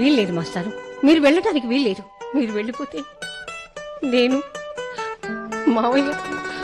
వీల్లేదు మాస్టారు మీరు వెళ్ళటానికి వీల్లేదు మీరు వెళ్ళిపోతే నేను మావయ్య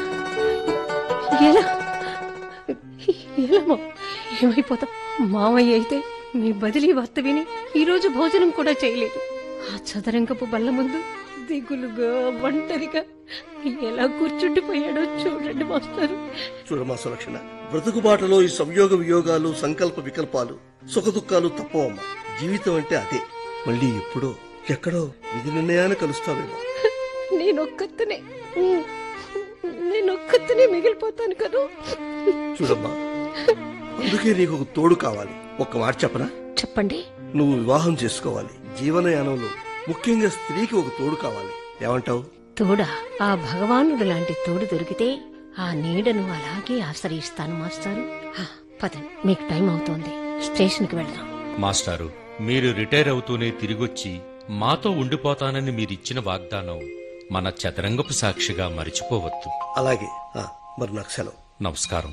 ఎలా ఎలా మా- ఏమైపోతాం మావయ్య అయితే మీ బదిలీ వార్త విని ఈరోజు భోజనం కూడా చేయలేదు ఆ చదరంగపు బల్ల ముందు దిగులుగా ఒంటరిగా ఎలా కూర్చుండిపోయాడో చూడండి మాస్టారు చూడమా సులక్షణ బ్రతుకుబాటలో ఈ సంయోగ వియోగాలు సంకల్ప వికల్పాలు సుఖదుఖాలు తప్పవమ్మా జీవితం అంటే అదే మళ్ళీ ఎప్పుడో ఎక్కడో విధి నిర్ణయాన్ని కలుస్తావేమో నేనొక్కతనే నేనొక్కతనే మిగిలిపోతాను కదా చూడమ్మా అందుకే నీకు ఒక తోడు కావాలి ఒక్క మాట చెప్పనా చెప్పండి నువ్వు వివాహం చేసుకోవాలి జీవనయానంలో ముఖ్యంగా స్త్రీకి ఒక తోడు కావాలి ఏమంటావు తోడా ఆ భగవానుడు లాంటి తోడు దొరికితే ఆ నీడను అలాగే ఆశ్రయిస్తాను మాస్టారు ఆ, పదండి మీకు టైం అవుతోంది స్టేషన్కి వెళ్దాం మాస్టారు మీరు రిటైర్ అవుతూనే తిరిగొచ్చి మాతో ఉండిపోతానని మీరిచ్చిన వాగ్దానం మన చదరంగపు సాక్షిగా మరిచిపోవద్దు అలాగే ఆ, మరి నాకు సెలవు నమస్కారం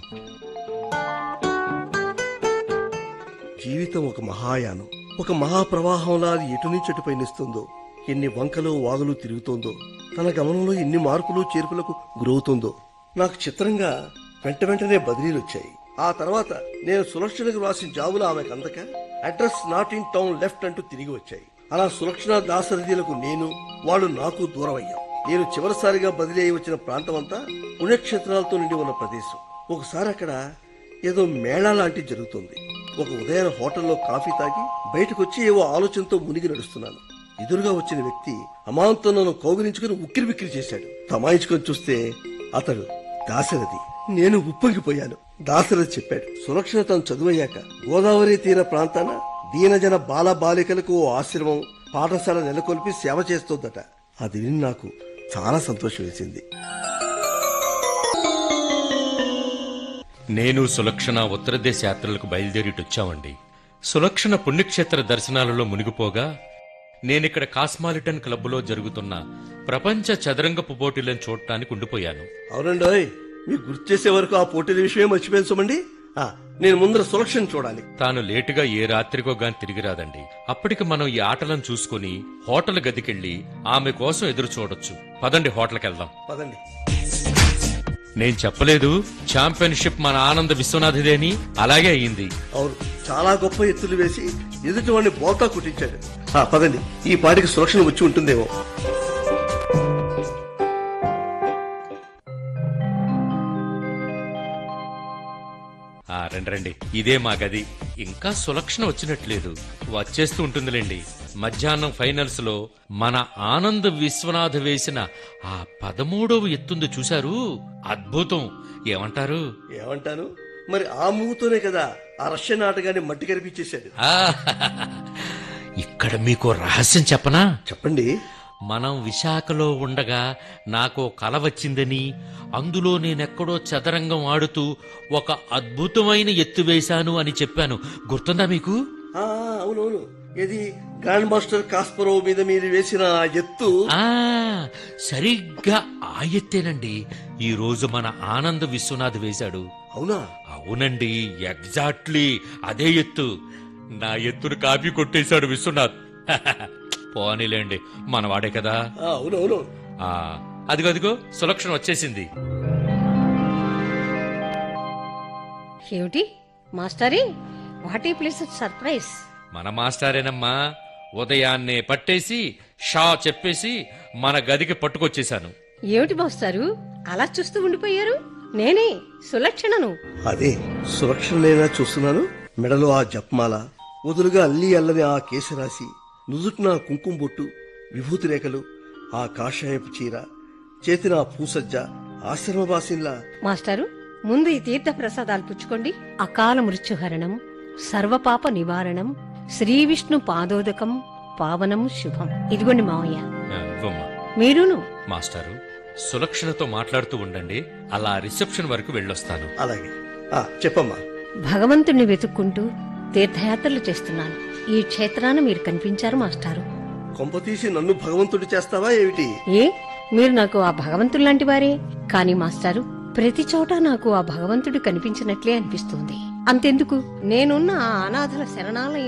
జీవితం ఒక మహాయానం ఒక మహాప్రవాహంలా అది ఎటు నుంచి అటు పయనిస్తుందో ఎన్ని వంకలు వాగులు తిరుగుతోందో తన గమనంలో ఎన్ని మార్పులు చేర్పులకు గురవుతోందో నాకు చిత్రంగా వెంట వెంటనే బదిలీలు వచ్చాయి ఆ తర్వాత నేను సులక్షణకు రాసిన జాబులు ఆమెకు అందక address not in town left అంటూ తిరిగి వచ్చాయి అలా సులక్షణ దాసరథీలకు నేను వాళ్ళు నాకు దూరం అయ్యాం నేను చివరిసారిగా బదిలీ అయి వచ్చిన ప్రాంతం అంతా పుణ్యక్షేత్రాలతో నిండి ఉన్న ప్రదేశం ఒకసారి అక్కడ ఏదో మేళా లాంటిది జరుగుతుంది ఒక ఉదయం హోటల్లో కాఫీ తాగి బయటకు వచ్చి ఏవో ఆలోచనతో మునిగి నడుస్తున్నాను ఎదురుగా వచ్చిన వ్యక్తి అమాంతం నన్ను కౌగిలించుకుని ఉక్కిరి బిక్కిరి చేశాడు తమాయించుకొని చూస్తే అతడు దాశరథి నేను ఉప్పొంగిపోయాను దాశరథి చెప్పాడు సురక్షణ తను చదువయ్యాక గోదావరి తీర ప్రాంతాన దీనజన బాల బాలికలకు ఓ ఆశ్రమం పాఠశాల నెలకొల్పి సేవ చేస్తోందట అది విని నాకు చాలా సంతోషం వేసింది నేను సులక్షణ ఉత్తర దేశ యాత్రలకు బయలుదేరిటొచ్చామండి సులక్షణ పుణ్యక్షేత్ర దర్శనాలలో మునిగిపోగా నేనిక్కడ కాస్మాలిటన్ క్లబ్లో జరుగుతున్న ప్రపంచ చదరంగపు పోటీలను చూడటానికి ఉండిపోయాను అవునండి ఓయ్. మీకు గుర్తు చేసే వరకు ఆ పోటీల విషయం మర్చిపోయాను సుమండి ఆ, నేను ముందర సులక్షణ చూడాలి తాను లేటుగా ఏ రాత్రికో గాని తిరిగి రాదండి అప్పటికి మనం ఈ ఆటలను చూసుకుని హోటల్ గదికెళ్ళి ఆమె కోసం ఎదురు చూడొచ్చు పదండి హోటల్కి వెళ్దాం పదండి నేను చెప్పలేదు ఛాంపియన్షిప్ మన ఆనంద విశ్వనాథిదేని అలాగే అయ్యింది అవును చాలా గొప్ప ఎత్తులు వేసి ఎదుటి వాడిని బోల్తా కుట్టించాడు ఆ, పదండి ఈ పాటికి సురక్షణ వచ్చి ఉంటుందేమో ఆ రండి రండి ఇదే మా గది ఇంకా సులక్షణ వచ్చినట్లేదు వచ్చేస్తూ ఉంటుందిలేండి మధ్యాహ్నం ఫైనల్స్ లో మన ఆనంద్ విశ్వనాథ్ వేసిన ఆ పదమూడవ ఎత్తుంది చూశారు అద్భుతం ఏమంటారు ఏమంటాను మరి ఆ మూతోనే కదా ఆ రష్యన్ ఆటగాన్ని మట్టి కనిపించేశాడు ఆ, ఇక్కడ మీకు రహస్యం చెప్పనా చెప్పండి మనం విశాఖలో ఉండగా నాకు ఓ కల వచ్చిందని అందులో నేనెక్కడో చదరంగం ఆడుతూ ఒక అద్భుతమైన ఎత్తు వేశాను అని చెప్పాను గుర్తుందా మీకు ఆ, అవునవును ఇది గ్రాండ్ మాస్టర్ కాస్పరో మీద మీరు వేసిన ఆ ఎత్తు ఆ సరిగ్గా ఆ ఎత్తేనండి ఈ రోజు మన ఆనంద్ విశ్వనాథ్ వేశాడు అవునా అవునండి ఎగ్జాక్ట్లీ అదే ఎత్తు నా ఎత్తును కాపీ కొట్టేశాడు విశ్వనాథ్ పోనీలేండి మనవాడే కదా ఆ, అవునవును ఆ అదిగో అదిగో సులక్షణ వచ్చేసింది ఏమిటి మాస్టరే వాట్ ఈ ప్లేస్ సర్ప్రైజ్ మన మాస్టారేనమ్మా ఉదయాన్నే పట్టేసి షా చెప్పేసి మన గదికి పట్టుకొచ్చేశాను ఏమిటి మాస్టారు అలా చూస్తూ ఉండిపోయారు నేనే సులక్షణను అదే సురక్షణనేనా చూస్తున్నాను మెడలో ఆ జపమాల వదులుగా అల్లి అల్లని ఆ కేశరాశి నుదుటిన ఆ కుంకుమ బొట్టు విభూతి రేఖలు ఆ కాషాయపు చీర చేతిన ఆ పూసజ్జ ఆశ్రమవాసిన్లా మాస్టారు ముందు ఈ తీర్థ ప్రసాదాలు పుచ్చుకోండి అకాల మృత్యుహరణం సర్వపాప నివారణం శ్రీ విష్ణు పాదోదకం పావనం శుభం ఇదిగోండి మావయ్య ఆ, ఇవ్వమ్మా మీరును మాస్టారు సులక్షణతో మాట్లాడుతూ ఉండండి అలా రిసెప్షన్ వరకు వెళ్ళొస్తాను అలాగే ఆ చెప్పమ్మా భగవంతుణ్ణి వెతుక్కుంటూ తీర్థయాత్రలు చేస్తున్నాను ఈ క్షేత్రాన మీరు కనిపించారు మాస్టారు కొంపతీసి నన్ను భగవంతుడి చేస్తావా ఏమిటి ఏ మీరు నాకు ఆ భగవంతుడు లాంటి వారే కానీ మాస్టారు ప్రతి చోట నాకు ఆ భగవంతుడు కనిపించినట్లే అనిపిస్తుంది అంతెందుకు నేనున్న ఆ అనాథల శరణాలయం